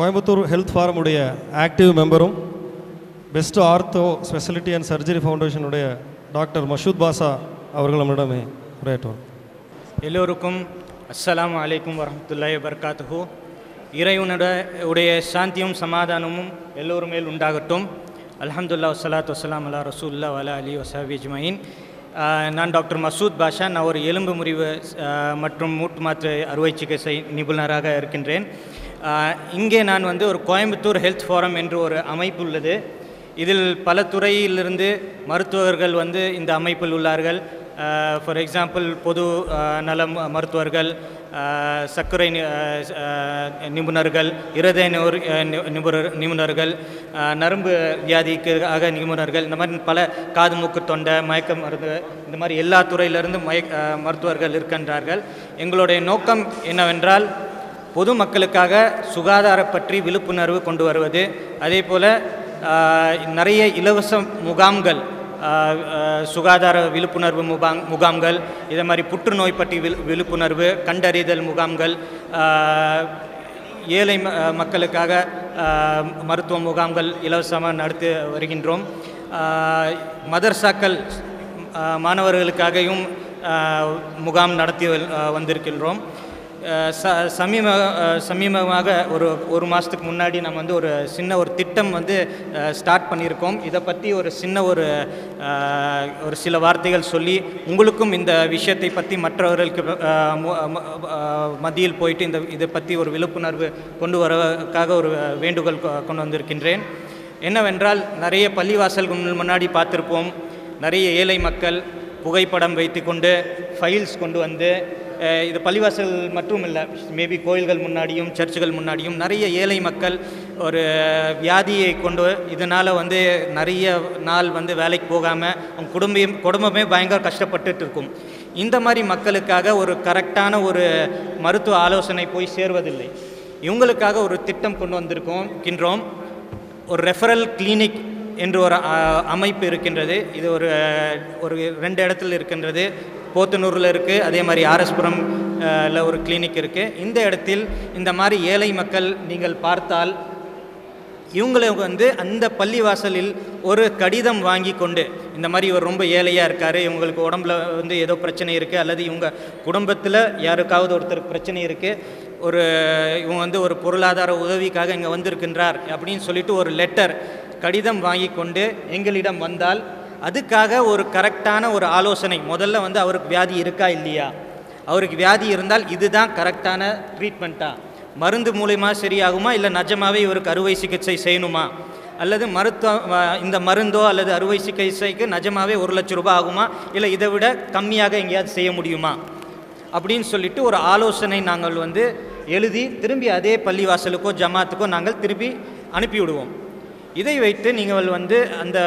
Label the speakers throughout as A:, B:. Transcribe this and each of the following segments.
A: Coimbatore health ஃபாரமுடைய active மெம்பரும் best ortho speciality and surgery ஃபவுண்டேஷனுடைய டாக்டர் மஷூத் பாஷா அவர்கள் நம்மிடமே உரையாற்றுவார்
B: எல்லோருக்கும் அஸ்ஸலாமு அலைக்கும் வரஹ்மத்துல்லாஹி வபரகாத்துஹு இறைவனோட உடைய சாந்தியும் சமாதானமும் எல்லோரும் மேல் உண்டாகட்டும் அல்ஹம்துலில்லாஹ் வஸ்ஸலாத்து வஸ்ஸலாம் அலா ரசூல்லா வலா அலி வசாபி அஜ்மயின் நான் டாக்டர் மசூத் பாஷா நான் ஒரு எலும்பு முறிவு ஆஹ், மற்றும் மூட்டு மாற்று அறுவை சிகிச்சை நிபுணராக இருக்கின்றேன் ஆஹ், இங்கே நான் வந்து ஒரு கோயம்புத்தூர் ஹெல்த் ஃபோரம் என்று ஒரு அமைப்பு உள்ளது இதில் பல துறையிலிருந்து மருத்துவர்கள் வந்து இந்த அமைப்பில் உள்ளார்கள் ஃபார் எக்ஸாம்பிள் பொது அஹ், நல ம- மருத்துவர்கள் அஹ், சர்க்கரை நி- அஹ், அஹ், நிபுணர்கள் இருதய நிபுணர் அஹ், நி- நிபுணர் நிபுணர்கள் அஹ், நரம்பு வியாதிக்காக நிபுணர்கள் இந்த மாதிரி பல காது மூக்கு தொண்டை மயக்க மருந்து இந்த மாதிரி எல்லா துறையிலிருந்து மய அஹ், மருத்துவர்கள் இருக்கின்றார்கள் எங்களுடைய நோக்கம் என்னவென்றால் பொதுமக்களுக்காக சுகாதார பற்றி விழிப்புணர்வு கொண்டு வருவது அதே போல் நிறைய இலவச முகாம்கள் ஆஹ், ஆஹ், சுகாதார விழிப்புணர்வு முகாம் முகாம்கள் இதே மாதிரி புற்றுநோய் பற்றி வில் விழிப்புணர்வு கண்டறிதல் முகாம்கள் ஆஹ், ஏழை ம- ஆஹ், மக்களுக்காக ஆஹ், மருத்துவ முகாம்கள் இலவசமாக நடத்தி வருகின்றோம் ஆஹ், மதர்சாக்கள் ஆஹ், மாணவர்களுக்காகவும் ஆஹ், முகாம் நடத்தி வ- ஆஹ், வந்திருக்கின்றோம் ஆஹ், ச சமீப ஆஹ், சமீபமாக ஒரு ஒரு மாதத்துக்கு முன்னாடி நம்ம வந்து ஒரு சின்ன ஒரு திட்டம் வந்து ஸ்டார்ட் பண்ணியிருக்கோம் இதை பற்றி ஒரு சின்ன ஒரு ஆஹ், ஒரு சில வார்த்தைகள் சொல்லி உங்களுக்கும் இந்த விஷயத்தை பற்றி மற்றவர்களுக்கு ஆஹ், மு- ம- ஆஹ், மத்தியில் போயிட்டு இந்த இதை பற்றி ஒரு விழிப்புணர்வு கொண்டு வரக்காக ஒரு வேண்டுகோள் கொ- கொண்டு வந்திருக்கின்றேன் என்னவென்றால் நிறைய பள்ளிவாசல்கள் முன்னாடி பார்த்துருப்போம் நிறைய ஏழை மக்கள் புகைப்படம் வைத்துக்கொண்டு ஃபைல்ஸ் கொண்டு வந்து அஹ், இது பள்ளிவாசல் மட்டும் இல்லை மேபி கோயில்கள் முன்னாடியும் சர்ச்சுகள் முன்னாடியும் நிறைய ஏழை மக்கள் ஒரு வியாதியை கொண்டு இதனால் வந்து நிறைய நாள் வந்து வேலைக்கு போகாமல் அவங்க குடும்பம் குடும்பமே பயங்கர கஷ்டப்பட்டுட்டு இருக்கும் இந்த மாதிரி மக்களுக்காக ஒரு கரெக்டான ஒரு மருத்துவ ஆலோசனை போய் சேர்வதில்லை இவங்களுக்காக ஒரு திட்டம் கொண்டு வந்திருக்கோம் கின்றோம் ஒரு ரெஃபரல் கிளினிக் என்று ஒரு அ, அமைப்பு இருக்கின்றது இது ஒரு ஒரு ரெண்டு இடத்துல இருக்கின்றது போத்தனூரில் இருக்குது அதே மாதிரி ஆர்எஸ்புரம் அஹ், ல ஒரு கிளினிக் இருக்குது இந்த இடத்தில் இந்த மாதிரி ஏழை மக்கள் நீங்கள் பார்த்தால் இவங்களுக்கு வந்து அந்த பள்ளிவாசலில் ஒரு கடிதம் வாங்கி கொண்டு இந்த மாதிரி இவர் ரொம்ப ஏழையாக இருக்கார் இவங்களுக்கு உடம்புல வந்து ஏதோ பிரச்சனை இருக்குது அல்லது இவங்க குடும்பத்தில் யாருக்காவது ஒருத்தருக்கு பிரச்சனை இருக்குது ஒரு இவங்க வந்து ஒரு பொருளாதார உதவிக்காக இங்கே வந்திருக்கின்றார் அப்படின்னு சொல்லிட்டு ஒரு லெட்டர் கடிதம் வாங்கி கொண்டு எங்களிடம் வந்தால் அதுக்காக ஒரு கரெக்டான ஒரு ஆலோசனை முதல்ல வந்து அவருக்கு வியாதி இருக்கா இல்லையா அவருக்கு வியாதி இருந்தால் இதுதான் கரெக்டான ட்ரீட்மெண்ட்டா மருந்து மூலயமா சரியாகுமா இல்லை நிஜமாவே இவருக்கு அறுவை சிகிச்சை செய்யணுமா அல்லது மருத்துவ வ- இந்த மருந்தோ அல்லது அறுவை சிகிச்சைக்கு நிஜமாவே ஒரு லட்ச ரூபாய் ஆகுமா இல்லை இதை விட கம்மியாக எங்கேயாவது செய்ய முடியுமா அப்படின்னு சொல்லிட்டு ஒரு ஆலோசனை நாங்கள் வந்து எழுதி திரும்பி அதே பள்ளிவாசலுக்கோ ஜமாத்துக்கோ நாங்கள் திருப்பி அனுப்பிவிடுவோம் இதை வைத்து நீங்கள் வந்து அந்த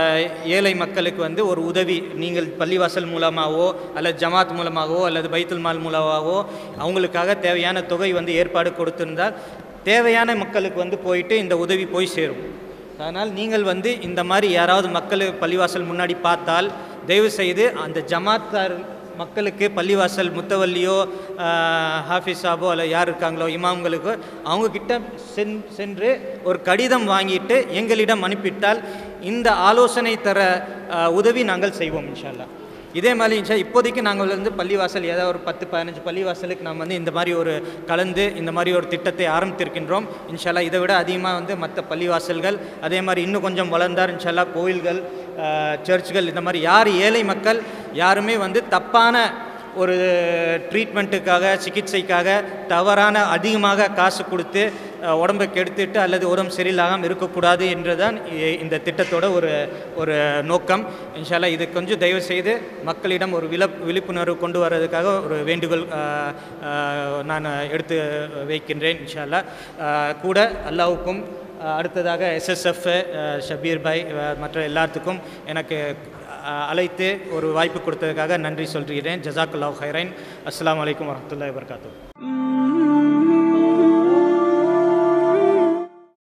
B: ஏழை மக்களுக்கு வந்து ஒரு உதவி நீங்கள் பள்ளிவாசல் மூலமாகவோ அல்லது ஜமாத் மூலமாகவோ அல்லது பைத்துல் மால் மூலமாகவோ அவங்களுக்காக தேவையான தொகை வந்து ஏற்பாடு கொடுத்திருந்தால் தேவையான மக்களுக்கு வந்து போயிட்டு இந்த உதவி போய் சேரும் அதனால் நீங்கள் வந்து இந்த மாதிரி யாராவது மக்கள் பள்ளிவாசல் முன்னாடி பார்த்தால் தயவு செய்து அந்த ஜமாத்தார் மக்களுக்கு பள்ளிவாசல் முத்தவல்லியோ ஆஹ், ஹாஃபிஸ் சாபோ அல்ல யார் இருக்காங்களோ இமாம்களுக்கோ அவங்கக்கிட்ட சென் சென்று ஒரு கடிதம் வாங்கிட்டு எங்களிடம் அனுப்பிட்டால் இந்த ஆலோசனை தர ஆஹ், உதவி நாங்கள் செய்வோம் இன்ஷா அல்லாஹ் இதே மாதிரி இன்ஷா இப்போதைக்கு நாங்கள் வந்து பள்ளிவாசல் ஏதாவது ஒரு பத்து பதினஞ்சு பள்ளிவாசலுக்கு நாம் வந்து இந்த மாதிரி ஒரு கலந்து இந்த மாதிரி ஒரு திட்டத்தை ஆரம்பித்திருக்கின்றோம் இன்ஷால்லா இதை விட அதிகமாக வந்து மற்ற பள்ளிவாசல்கள் அதே மாதிரி இன்னும் கொஞ்சம் வளர்ந்தார் இன்ஷால்லா கோயில்கள் ஆஹ், சர்ச்சுகள் இந்த மாதிரி யார் ஏழை மக்கள் யாருமே வந்து தப்பான ஒரு ட்ரீட்மெண்ட்டுக்காக சிகிச்சைக்காக தவறான அதிகமாக காசு கொடுத்து அஹ், உடம்பை கெடுத்துட்டு அல்லது உடம்பு சரியில்லாமல் இருக்கக்கூடாது என்றுதான் இ- இந்த திட்டத்தோட ஒரு ஒரு நோக்கம் இன்ஷால்லா இது கொஞ்சம் தயவு செய்து மக்களிடம் ஒரு விழப் விழிப்புணர்வு கொண்டு வர்றதுக்காக ஒரு வேண்டுகோள் அஹ், அஹ், நான் எடுத்து வைக்கின்றேன் இன்ஷால்லா அஹ், கூட அல்லாவுக்கும் அஹ், அடுத்ததாக எஸ்எஸ்எஃப் ஷபீர் பாய் அஹ், மற்ற எல்லாத்துக்கும் எனக்கு அஹ், அழைத்து ஒரு வாய்ப்பு கொடுத்ததுக்காக நன்றி சொல்கிறேன் ஜசாக்குல்லாஹ் ஹைரைன் அஸ்ஸலாமு அலைக்கும் வரஹ்மத்துல்லாஹி வபரகாத்துஹு